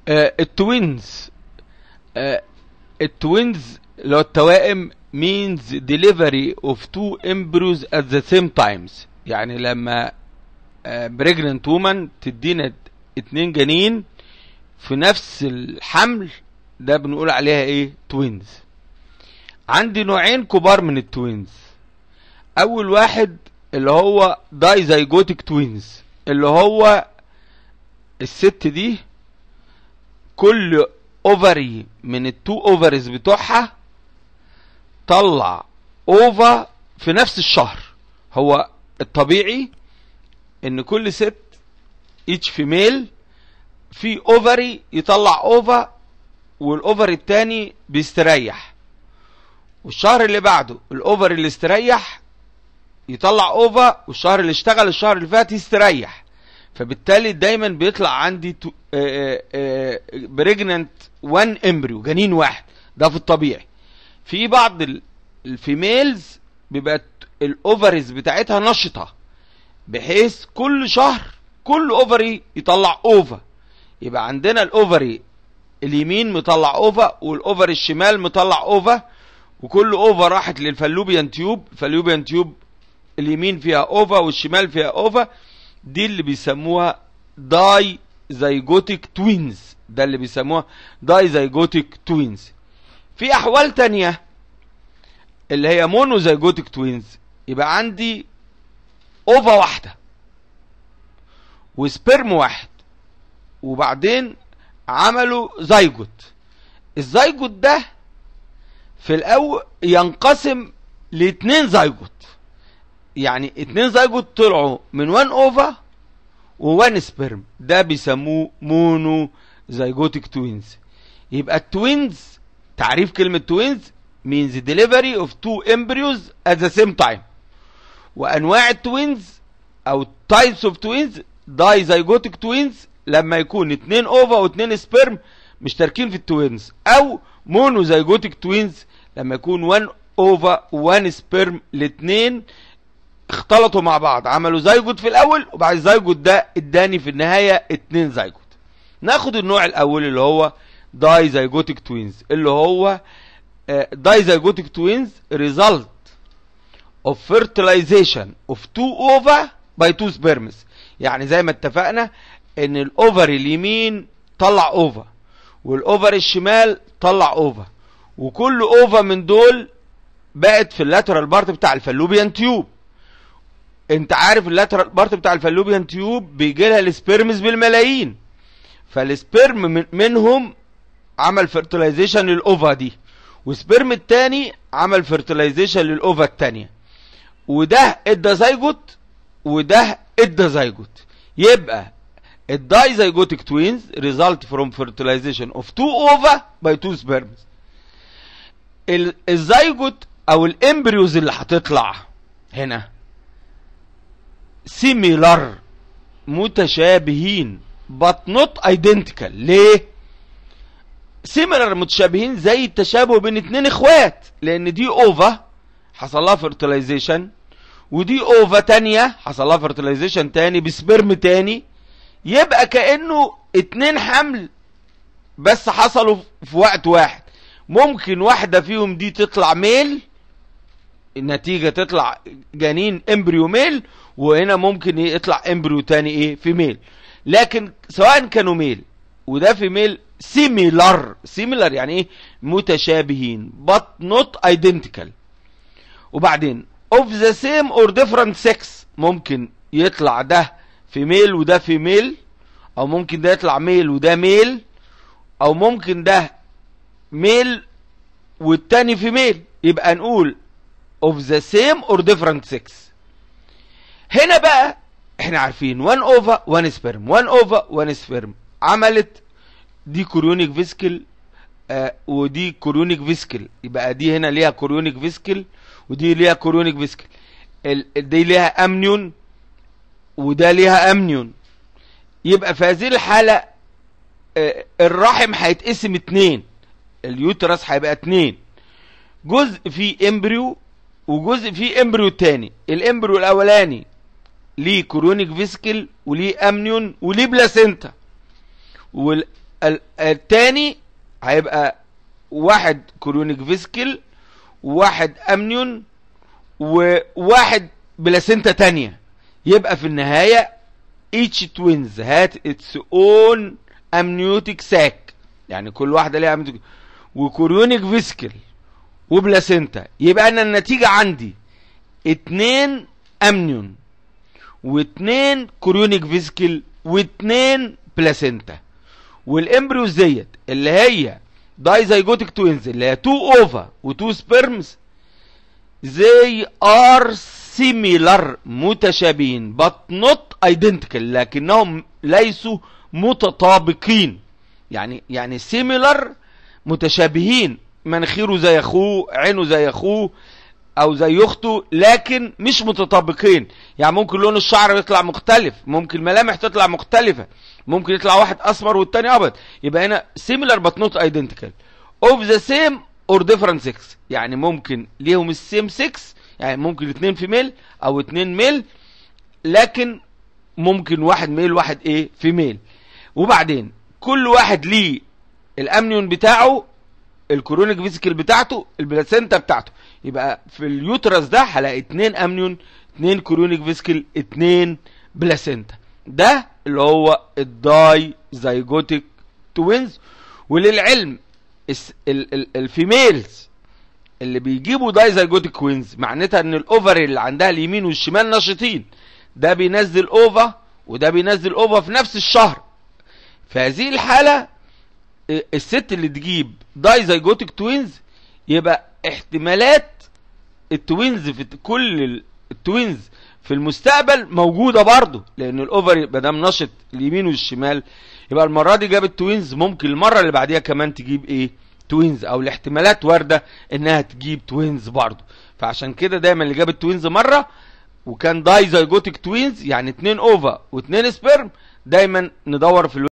آه التوينز آه التوينز اللي هو التوائم means delivery of two embryos at the same times يعني لما آه pregnant woman تدينا اتنين جنين في نفس الحمل ده بنقول عليها ايه توينز عندي نوعين كبار من التوينز اول واحد اللي هو دايزايجوتيك توينز اللي هو الست دي كل اوفري من التو اوفريز بتوعها طلع اوفا في نفس الشهر هو الطبيعي ان كل ست each فيميل في اوفري يطلع اوفا والاوفر التاني بيستريح والشهر اللي بعده الاوفر اللي استريح يطلع اوفا والشهر اللي اشتغل الشهر اللي فات يستريح فبالتالي دايما بيطلع عندي بريجننت 1 امبريو جنين واحد ده في الطبيعي في بعض الفيميلز بيبقى الاوفريز بتاعتها نشطه بحيث كل شهر كل اوفري يطلع اوفا يبقى عندنا الاوفري اليمين مطلع اوفا والاوفر الشمال مطلع اوفا وكل اوفا راحت للفالوبيان تيوب الفالوبيان تيوب اليمين فيها اوفا والشمال فيها اوفا دي اللي بيسموها داي زيجوتيك توينز ده اللي بيسموها داي زيجوتيك توينز في احوال تانية اللي هي مونو زيجوتيك توينز يبقى عندي اوفا واحده وسبرم واحد وبعدين عملوا زيجوت الزيجوت ده في الاول ينقسم لاتنين زيجوت يعني اتنين زيجوت طلعوا من وان اوفا ووان سبرم ده بيسموه مونو زيجوتيك توينز يبقى التوينز تعريف كلمة توينز means delivery of two embryos at the same time وانواع التوينز او types of twins دايزايجوتيك توينز لما يكون اتنين اوفا واتنين سبرم مشتركين في التوينز او مونو زيجوتيك توينز لما يكون 1 اوفا و1 سبرم الاتنين اختلطوا مع بعض عملوا زيجوت في الاول وبعد الزيجوت ده اداني في النهايه اتنين زيجوت ناخد النوع الاول اللي هو داي زيجوتيك توينز اللي هو داي زيجوتيك توينز ريزلت of fertilization of two ova by two sperms يعني زي ما اتفقنا ان الاوفر اليمين طلع اوفا والاوفر الشمال طلع اوفا وكل اوفا من دول بقت في اللاترال بارت بتاع الفالوبيان تيوب انت عارف اللاترال بارت بتاع الفالوبيان تيوب بيجي لها السبيرمز بالملايين فالسبيرم من منهم عمل فيرتلايزيشن للاوفا دي وسبيرم التاني عمل فيرتلايزيشن للاوفا التانية وده ادى زيجوت وده ادى زيجوت يبقى الدايزيجوتيك توينز result from fertilization of two ova by two sperms الزيجوت او الامبريوز اللي هتطلع هنا similar متشابهين but not identical ليه similar متشابهين زي التشابه بين اتنين اخوات لان دي اوفا حصل لها fertilization ودي اوفا تانية حصل لها fertilization تاني بسبرم تاني يبقى كأنه اتنين حمل بس حصلوا في وقت واحد ممكن واحدة فيهم دي تطلع ميل النتيجة تطلع جنين امبريو ميل وهنا ممكن يطلع امبريو تاني ايه في ميل لكن سواء كانوا ميل وده في ميل سيميلر سيميلر يعني ايه متشابهين but not identical وبعدين of the same or different sex ممكن يطلع ده في ميل وده في ميل او ممكن ده يطلع ميل وده ميل او ممكن ده ميل والتاني في ميل يبقى نقول of the same or different sex هنا بقى احنا عارفين 1 اوفا 1 سبرم 1 اوفا 1 سبرم عملت دي كوريونيك فيسكل آه ودي كوريونيك فيسكل يبقى دي هنا ليها كوريونيك فيسكل ودي ليها كوريونيك فيسكل دي ليها امنيون وده ليها امنيون يبقى في هذه الحالة آه الرحم هيتقسم اتنين اليوترس هيبقى اتنين جزء فيه امبريو وجزء فيه امبريو تاني الامبريو الاولاني ليه كورونيك فيسكل وليه امنيون وليه بلاسينتا ال- التاني هيبقى واحد كوريونيك فيسكل وواحد امنيون وواحد بلاسنتا تانية يبقى في النهاية each twins had its own amniotic sac يعني كل واحدة ليها amniotic وكوريونيك فيسكل وبلاسنتا يبقى انا النتيجة عندي اتنين امنيون واتنين كوريونيك فيسكل واتنين بلاسنتا والامبريوز ديت اللي هي دايزايجوتيك توينز اللي هي تو اوفا وتو سبيرمز they are similar متشابهين but not identical لكنهم ليسوا متطابقين يعني يعني similar متشابهين مناخيره زي اخوه عينه زي اخوه او زي اخته لكن مش متطابقين يعني ممكن لون الشعر يطلع مختلف ممكن الملامح تطلع مختلفة ممكن يطلع واحد اسمر والتاني ابيض يبقى هنا similar but not identical of the same or different sex يعني ممكن ليهم السيم 6 يعني ممكن اتنين في ميل او اتنين ميل لكن ممكن واحد ميل واحد ايه في ميل وبعدين كل واحد ليه الامنيون بتاعه الكورونيك فيسيكل بتاعته البلاسينتا بتاعته يبقى في اليوترس ده هلاقي اتنين امنيون اتنين كورونيك فيسيكل اتنين بلاسينتا ده اللي هو الداي زيجوتيك توينز وللعلم الس- ال- ال- الفيميلز اللي بيجيبوا داي زيجوتيك كوينز معناتها ان الاوفر اللي عندها اليمين والشمال نشيطين ده بينزل اوفا وده بينزل اوفا في نفس الشهر في هذه الحالة اه، الست اللي تجيب داي زيجوتيك توينز يبقى احتمالات التوينز في ت- كل ال- التوينز في المستقبل موجودة برضه لان الاوفر يبقى دام نشط اليمين والشمال يبقى المرة دي جابت توينز ممكن المرة اللي بعديها كمان تجيب ايه توينز او الاحتمالات واردة انها تجيب توينز برضه فعشان كده دايما اللي جابت توينز مرة وكان داي زيجوتيك توينز يعني اتنين اوفا واتنين سبرم دايما ندور في الو...